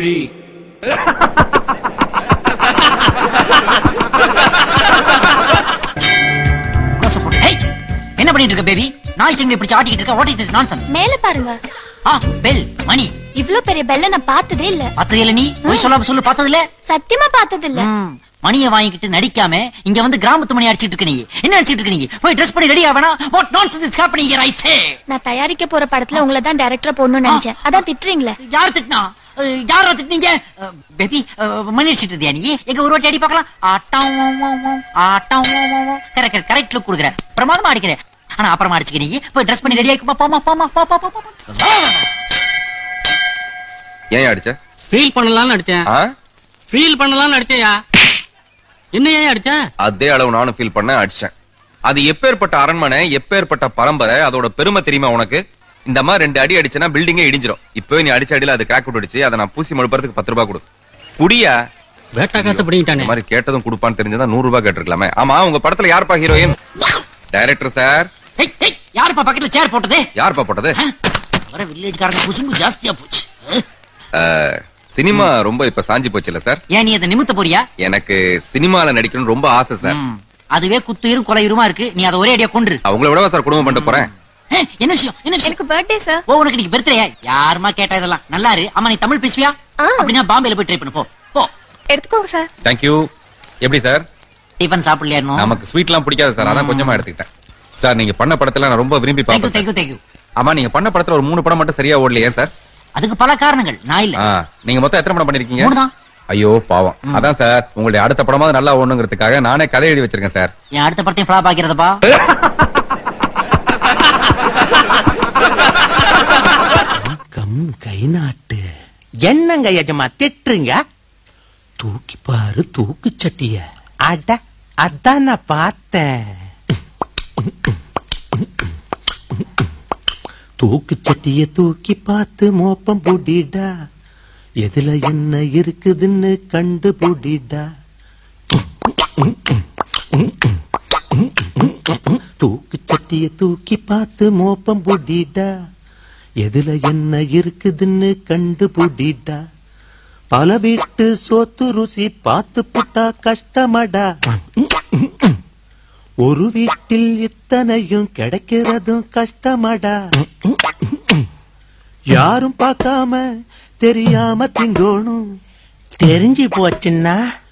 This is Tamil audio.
மொழி க்ளோஸ் போட்டு ஏய் என்ன பண்ணிட்டு இருக்க பேபி நாய் சிங்கி பிடிச்சு ஆட்டிக்கிட்டு இருக்க வாட் இஸ் திஸ் நான்சென்ஸ் மேல பாருங்க ஆ பெல் மணி இவ்ளோ பெரிய பெல்ல நான் பார்த்ததே இல்ல பார்த்தது இல்ல நீ போய் சொல்லாம சொல்லு பார்த்தது இல்ல சத்தியமா பார்த்தது இல்ல ம், மணியை வாங்கிட்டு நடிக்காம இங்க வந்து கிராமத்து மணி அடிச்சிட்டு இருக்க நீ என்ன அடிச்சிட்டு இருக்க நீ போய் ட்ரெஸ் பண்ணி ரெடி ஆவனா what nonsense is happening here I say நான் தயாரிக்க போற படத்துல உங்களை தான் டைரக்டரா போடணும்னு நினைச்சேன் அதான் திட்டுறீங்களே யார் திட்டினா அஹ், யாரா திட்டினீங்க பேபி மணி அடிச்சிட்டு இருந்தியா நீ எங்க ஒரு வாட்டி அடி பார்க்கலாம் ஆட்டம் ஆட்டம் கரெக்ட் கரெக்ட் லுக் கொடுக்குற பிரமாதமா அடிக்கிற ஆனா அப்புறமா அடிச்சுக்க நீ போய் ட்ரெஸ் பண்ணி ரெடி ஆயிக்குமா போமா போமா போ போ போ, போ போ. ஏன் அடிச்ச ஃபீல் பண்ணலாம்னு அடிச்சேன் ஆ? ஃபீல் பண்ணலாம்னு அடிச்சேயா என்ன ஏன் அடிச்ச அதே அளவு நானும் ஃபீல் பண்ண அடிச்சேன் அது எப்பேற்பட்ட அரண்மனை எப்பேற்பட்ட பரம்பரை அதோட பெருமை தெரியுமா உனக்கு இந்த மாதிரி ரெண்டு அடி அடிச்சனா பில்டிங்கே இடிஞ்சிரும் இப்பவே நீ அடிச்ச அடியில அது கிராக் விட்டுடுச்சு அதை நான் பூசி மழுப்புறதுக்கு பத்து ரூபாய் கொடு குடியா வேட்டா காசு இந்த பிடிங்கிட்டானே மாதிரி கேட்டதும் கொடுப்பான்னு தெரிஞ்சதா நூறு ரூபாய் கேட்டிருக்கலாமே ஆமா உங்க படத்துல யாருப்பா ஹீரோயின் டைரக்டர் சார் ஏய், ஏய், யாருப்பா பக்கத்துல சேர் போட்டது யாருப்பா போட்டது வர வில்லேஜ்காரங்க குசும்பு ஜாஸ்தியா போச்சு அஹ், அஹ், சினிமா ரொம்ப இப்ப சாஞ்சி போச்சுல்ல சார் ஏன் நீ அதை நிமித்த போறியா எனக்கு சினிமால நடிக்கணும்னு ரொம்ப ஆசை சார் ம், அதுவே குத்துயிரும் கொலையுருமா இருக்கு நீ அதை ஒரே அடியா கொன்று அவங்கள விடவா சார் குடும்பம் பண்ணிட்டு போறேன் ஏய், என்ன விஷயம் என்ன விஷயம் எனக்கு பர்த்டே சார் ஓ உனக்கு நீ பர்த்டே யாருமா கேட்டா இதெல்லாம் நல்லா இரு அம்மா நீ தமிழ் பேசுவியா ஆ. அப்படின்னா பாம்பேல போய் ட்ரை பண்ணு போ போ எடுத்துக்கோங்க சார் தேங்க்யூ எப்படி சார் டிஃபன் சாப்பிடலையா இன்னும் நமக்கு ஸ்வீட்லாம் பிடிக்காது சார் அதான் கொஞ்சமா எடுத்துக்கிட்டேன் சார் நீங்க பண்ண படத்துல நான் ரொம்ப விரும்பி தேங்க்யூ பார்ப்பேன் தேங்க்யூ தேங்க்யூ ஆமா நீங்க பண்ண படத்துல ஒரு மூணு படம் மட்டும் சரியா ஓடலையே சார் அதுக்கு பல காரணங்கள் நான் இல்ல ஆ, நீங்க மொத்தம் எத்தனை படம் பண்ணிருக்கீங்க மூணுதான் ஐயோ பாவம் அதான் சார் உங்களுடைய அடுத்த படமாவது நல்லா ஓடணுங்கிறதுக்காக நானே கதை எழுதி வச்சிருக்கேன் சார் என் அடுத்த படத்தையும் ஃபிளாப் ஆக்கிறதப்பா கம் கை நாட்டு என்னங்க எஜமா திட்டுறீங்க தூக்கி பாரு தூக்கு சட்டிய அட அதான் நான் பார்த்தேன் தூக்கு சட்டிய தூக்கி பார்த்து மோப்பம் புடிடா எதுல என்ன இருக்குதுன்னு கண்டு புடிடா தூக்கு சட்டிய தூக்கி பார்த்து மோப்பம் புடிடா எதுல என்ன இருக்குதுன்னு கண்டு புடிடா பல வீட்டு சோத்து ருசி பார்த்து புட்டா கஷ்டமடா ஒரு வீட்டில் இத்தனையும் கிடைக்கிறதும் கஷ்டமடா யாரும் பார்க்காம தெரியாம திங்கோணும் தெரிஞ்சு போச்சுன்னா